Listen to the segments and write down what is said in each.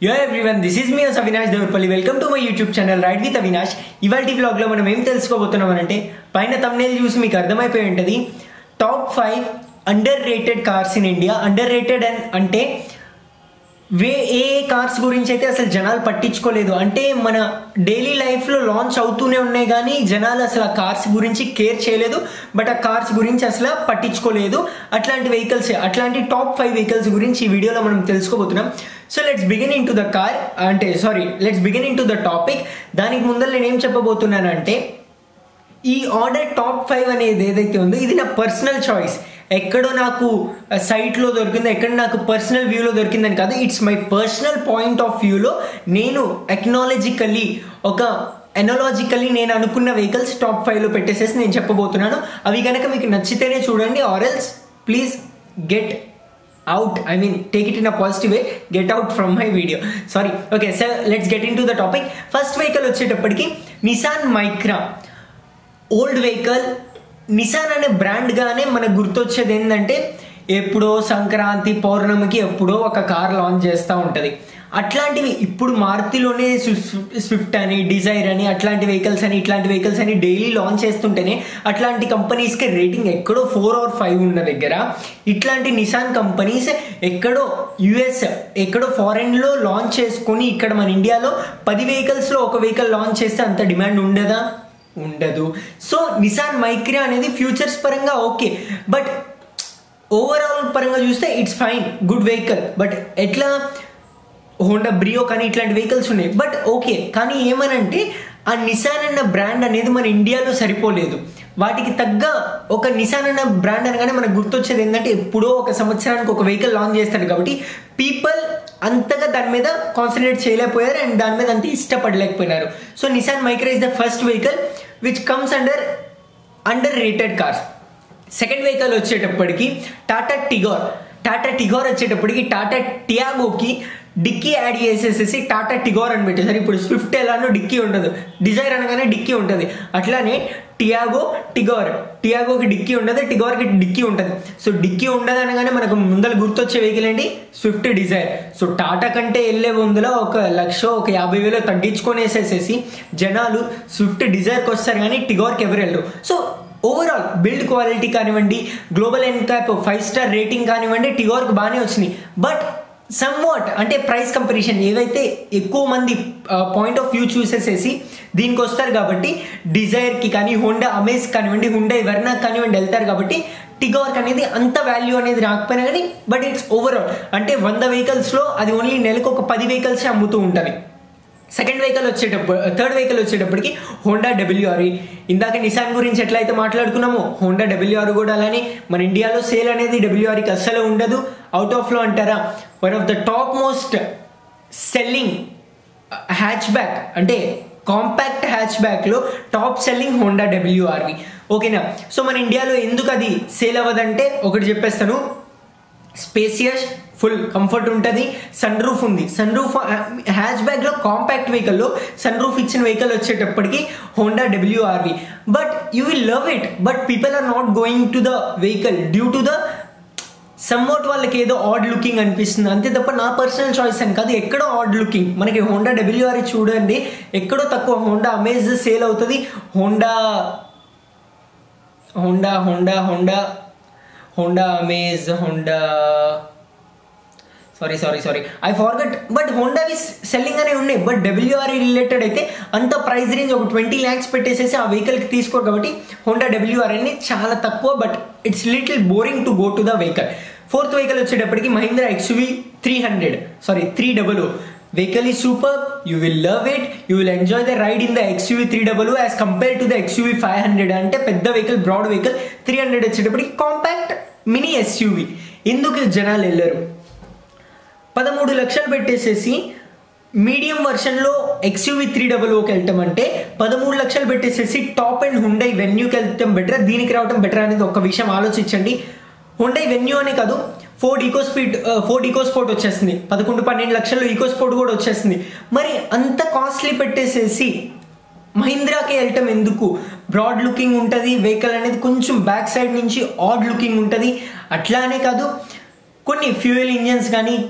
యో everyone this is me Avinash Devarapalli welcome to my YouTube channel ride with Avinash ఇవాళ వ్లాగ్లో మనం ఏం తెలుసుకోబోతున్నామనంటే పైన తమ్నేల్ చూసి మీకు అర్థమైపోయి ఉంటుంది top five underrated cars in India underrated అంటే వే ఏ కార్స్ గురించి అయితే అసలు జనాలు పట్టించుకోలేదు అంటే మన డైలీ లైఫ్లో లాంచ్ అవుతూనే ఉన్నాయి కానీ జనాలు అసలు ఆ కార్స్ గురించి కేర్ చేయలేదు బట్ ఆ కార్స్ గురించి అసలు పట్టించుకోలేదు అట్లాంటి వెహికల్స్ అట్లాంటి టాప్ ఫైవ్ వెహికల్స్ గురించి ఈ వీడియోలో మనం తెలుసుకోబోతున్నాం so let's begin into the car అంటే sorry let's begin into the topic దానికి ముందర నేను ఏం చెప్పబోతున్నానంటే ఈ ఆర్డర్ టాప్ ఫైవ్ అనేది ఏదైతే ఉందో ఇది నా పర్సనల్ చాయిస్ ఎక్కడో నాకు సైట్లో దొరికింది ఎక్కడ నాకు పర్సనల్ వ్యూలో దొరికిందని కాదు it's my personal point of వ్యూలో నేను ఎక్నాలజికల్లీ ఒక ఎనాలజికల్లీ నేను అనుకున్న వెహికల్స్ టాప్ ఫైవ్లో పెట్టేసేసి నేను చెప్పబోతున్నాను అవి కనుక మీకు నచ్చితేనే చూడండి ఆర్ఎల్స్ please get out I mean take it in a positive way get out from my video sorry okay sir let's get into the topic first vehicle వచ్చేటప్పటికి Nissan Micra old vehicle Nissan అనే బ్రాండ్గానే మనకు గుర్తొచ్చేది ఏంటంటే ఎప్పుడో సంక్రాంతి పౌర్ణమికి ఎప్పుడో ఒక కార్ లాంచ్ చేస్తూ ఉంటుంది అట్లాంటివి ఇప్పుడు మారుతిలోనే స్విఫ్ట్ అని డిజైర్ అని అట్లాంటి వెహికల్స్ అని ఇట్లాంటి వెహికల్స్ అని డైలీ లాంచ్ చేస్తుంటేనే అట్లాంటి కంపెనీస్కి రేటింగ్ ఎక్కడో ఫోర్ ఆర్ ఫైవ్ ఉన్న దగ్గర ఇట్లాంటి నిసాన్ కంపెనీస్ ఎక్కడో యుఎస్ ఎక్కడో ఫారెన్లో లాంచ్ చేసుకొని ఇక్కడ మన ఇండియాలో పది వెహికల్స్లో ఒక వెహికల్ లాంచ్ చేస్తే అంత డిమాండ్ ఉండదా ఉండదు సో నిసాన్ మైక్రా అనేది ఫ్యూచర్స్ పరంగా ఓకే బట్ ఓవరాల్ పరంగా చూస్తే it's fine good vehicle but ఎట్లా హోండా బ్రియో కానీ ఇట్లాంటి వెహికల్స్ ఉన్నాయి బట్ ఓకే కానీ ఏమనంటే ఆ నిసాన్ అన్న బ్రాండ్ అనేది మన ఇండియాలో సరిపోలేదు వాటికి తగ్గ ఒక నిసాన్ అన్న బ్రాండ్ అనగానే మనకు గుర్తొచ్చేది ఏంటంటే ఎప్పుడో ఒక సంవత్సరానికి ఒక వెహికల్ లాంచ్ చేస్తాడు కాబట్టి పీపుల్ అంతగా దాని మీద కాన్సన్ట్రేట్ చేయలేకపోయారు అండ్ దాని మీద అంత ఇష్టపడలేకపోయినారు so Nissan Micra is the first vehicle which comes under underrated cars second vehicle వచ్చేటప్పటికి టాటా టిగోర్ టాటా టిగోర్ వచ్చేటప్పటికి టాటా టియాగోకి డిక్కీ యాడ్ చేసేసేసి టాటా టిగోర్ అని పెట్టేసారు ఇప్పుడు స్విఫ్ట్ ఎలానో డిక్కీ ఉండదు డిజైర్ అనగానే డిక్కీ ఉంటుంది అట్లానే టియాగో టిగోర్ టియాగోకి డిక్కీ ఉండదు టిగోర్కి డిక్కీ ఉంటుంది సో డిక్కీ ఉండదు అనగానే మనకు ముందర గుర్తొచ్చే వెహికల్ ఏంటి స్విఫ్ట్ డిజైర్ సో టాటా కంటే వెళ్ళే ముందులో ఒక లక్ష ఒక యాభై వేలు తగ్గించుకొని వేసేసేసి జనాలు స్విఫ్ట్ డిజైర్కి వస్తారు కానీ టిగోర్కి ఎవరు వెళ్ళరు సో ఓవరాల్ బిల్డ్ క్వాలిటీ కానివ్వండి global NCAP five star rating కానివ్వండి టిగోర్కి బాగానే వచ్చినాయి బట్ సమ్ వాట్ అంటే ప్రైస్ కంపారిజన్ ఏవైతే ఎక్కువ మంది పాయింట్ ఆఫ్ వ్యూ చూసేసేసి దీనికి వస్తారు కాబట్టి డిజైర్కి కానీ హోండా అమేజ్ కానివ్వండి హుండా వెర్నా కానివ్వండి వెళ్తారు కాబట్టి టిగోర్క్ అనేది అంత వాల్యూ అనేది రాకపోయినా కానీ బట్ ఇట్స్ ఓవరాల్ అంటే వంద వెహికల్స్లో అది ఓన్లీ నెలకు ఒక పది వెహికల్సే అమ్ముతూ ఉంటుంది సెకండ్ వెహికల్ వచ్చేటప్పుడు థర్డ్ వెహికల్ వచ్చేటప్పటికి హోండా డబ్ల్యూఆర్ ఇందాక నిసాన్ గురించి ఎట్లయితే మాట్లాడుకున్నామో హోండా డబ్ల్యూఆర్ కూడా అలానే మన ఇండియాలో సేల్ అనేది డబ్ల్యూఆర్కి అస్సలు ఉండదు అవుట్ ఆఫ్లో అంటారా one of the top most selling hatchback అంటే కాంపాక్ట్ హ్యాచ్ బ్యాక్లో టాప్ సెల్లింగ్ హోండా డబ్ల్యూఆర్వి ఓకేనా సో మన ఇండియాలో ఎందుకు అది సేల్ అవ్వదంటే ఒకటి చెప్పేస్తాను స్పేసియస్ ఫుల్ కంఫర్ట్ ఉంటుంది సన్ రూఫ్ ఉంది సన్ రూఫ్ హ్యాచ్ బ్యాగ్లో కాంపాక్ట్ వెహికల్లో సన్ రూఫ్ ఇచ్చిన వెహికల్ వచ్చేటప్పటికి Honda WRV but you will love it but people are not going to the vehicle due to the somewhat వాళ్ళకి ఏదో ఆడ్ లుకింగ్ అనిపిస్తుంది అంతే తప్ప నా పర్సనల్ చాయిస్ అని కాదు ఎక్కడో ఆడ్ లుకింగ్ మనకి హోండా డబ్ల్యూఆర్ చూడండి ఎక్కడో తక్కువ హోండా అమేజ్ సేల్ అవుతుంది Honda Honda Honda Honda Honda Amaze Honda sorry sorry sorry I forgot but Honda V selling అనే ఉన్నాయి బట్ డబ్ల్యూఆర్ రిలేటెడ్ అయితే అంత ప్రైస్ రేంజ్ ఒక ట్వంటీ ల్యాక్స్ పెట్టేసేసి ఆ వెహికల్కి తీసుకోరు కాబట్టి హోండా డబ్ల్యూఆర్ అనేది చాలా తక్కువ but it's little boring to go to the vehicle fourth vehicle వచ్చేటప్పటికి Mahindra XUV three hundred sorry three double vehicle ఈ super you will love it you will enjoy the ride in the XUV three double as compare to the XUV five hundred అంటే పెద్ద vehicle broad vehicle three hundred వచ్చేటప్పటికి compact mini SUV ఎందుకు జనాలు వెళ్ళరు పదమూడు లక్షలు పెట్టేసేసి మీడియం వర్షన్లో ఎక్స్యూవీ త్రీ డబల్ ఓకి వెళ్ళటం అంటే పదమూడు లక్షలు పెట్టేసేసి టాప్ అండ్ హుండై వెన్యూకి వెళ్తాం బెటర్ దీనికి రావటం బెటర్ అనేది ఒక విషయం ఆలోచించండి హుండై వెన్యూ అనే కాదు Ford eco speed Ford EcoSport వచ్చేస్తుంది పదకొండు పన్నెండు లక్షల్లో ఈకో స్పోర్ట్ కూడా వచ్చేస్తుంది మరి అంత కాస్ట్లీ పెట్టేసేసి మహీంద్రాకి వెళ్ళటం ఎందుకు బ్రాడ్ లుకింగ్ ఉంటుంది వెహికల్ అనేది కొంచెం బ్యాక్ సైడ్ నుంచి ఆడ్ లుకింగ్ ఉంటుంది అట్లానే కాదు కొన్ని ఫ్యూయల్ ఇంజన్స్ కానీ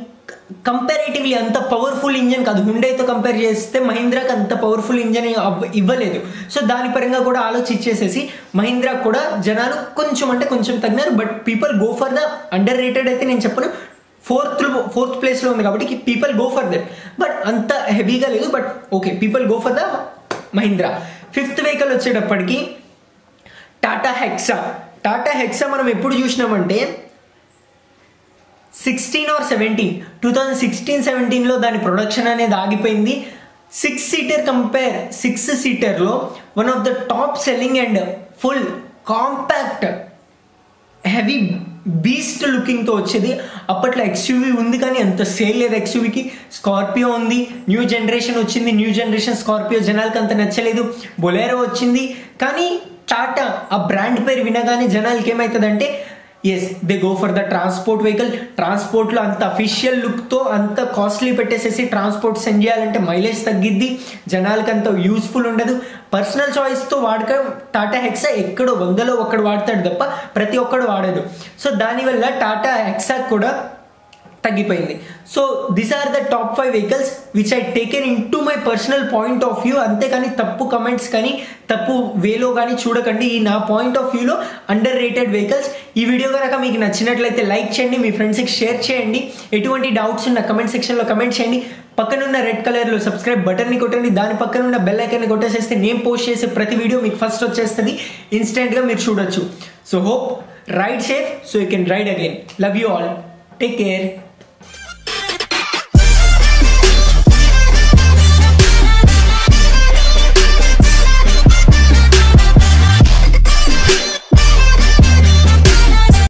కంపారేటివ్లీ అంత పవర్ఫుల్ ఇంజన్ కాదు హుండైతో కంపేర్ చేస్తే మహీంద్రాకి అంత పవర్ఫుల్ ఇంజన్ ఇవ్వలేదు సో దాని పరంగా కూడా ఆలోచించేసేసి మహీంద్రా కూడా జనాలు కొంచెం అంటే కొంచెం తగ్గినారు but people go for the underrated అయితే నేను చెప్పను ఫోర్త్ ఫోర్త్ ప్లేస్లో ఉంది కాబట్టి people go for that but అంత హెవీగా లేదు but okay people go for the Mahindra fifth vehicle వచ్చేటప్పటికి టాటా హెక్సా టాటా హెక్సా మనం ఎప్పుడు చూసినామంటే sixteen or seventeen two thousand sixteen సెవెంటీన్లో దాని ప్రొడక్షన్ అనేది ఆగిపోయింది సిక్స్ సీటర్ కంపేర్ సిక్స్ సీటర్లో one of the top selling and full compact heavy beast లుకింగ్తో వచ్చేది అప్పట్లో ఎక్స్యూవీ ఉంది కానీ అంత సేల్ లేదు ఎక్స్యూవీకి స్కార్పియో ఉంది న్యూ జనరేషన్ వచ్చింది న్యూ జనరేషన్ స్కార్పియో జనాలకి అంత నచ్చలేదు బొలేరో వచ్చింది కానీ టాటా ఆ బ్రాండ్ పేరు వినగానే జనాలకి ఏమవుతుందంటే yes they go for the transport vehicle ట్రాన్స్పోర్ట్లో అంత అఫీషియల్ లుక్తో అంత కాస్ట్లీ పెట్టేసేసి ట్రాన్స్పోర్ట్ సెండ్ చేయాలంటే మైలేజ్ తగ్గిద్ది జనాలకి అంత యూస్ఫుల్ ఉండదు పర్సనల్ చాయిస్తో వాడక టాటా హెక్సా ఎక్కడో వందలో ఒక్కడు వాడతాడు తప్ప ప్రతి ఒక్కడు వాడదు సో దానివల్ల టాటా హెక్సా కూడా తగ్గిపోయింది so this are the top five vehicles which I taken in to my personal point of view అంతేకాని తప్పు కమెంట్స్ కానీ తప్పు వేలో కానీ చూడకండి ఈ నా పాయింట్ ఆఫ్ వ్యూలో అండర్ రేటెడ్ వెహికల్స్ ఈ వీడియో కనుక మీకు నచ్చినట్లయితే లైక్ చేయండి మీ ఫ్రెండ్స్కి షేర్ చేయండి ఎటువంటి డౌట్స్ ఉన్న కమెంట్ సెక్షన్లో కమెంట్ చేయండి పక్కనున్న రెడ్ కలర్లో సబ్స్క్రైబ్ బటన్ని కొట్టండి దాని పక్కన ఉన్న బెల్ ఐకాన్ని కొట్టేసేస్తే నేను పోస్ట్ చేసే ప్రతి వీడియో మీకు ఫస్ట్ వచ్చేస్తుంది ఇన్స్టెంట్గా మీరు చూడొచ్చు so hope ride safe so you can ride again love you all take care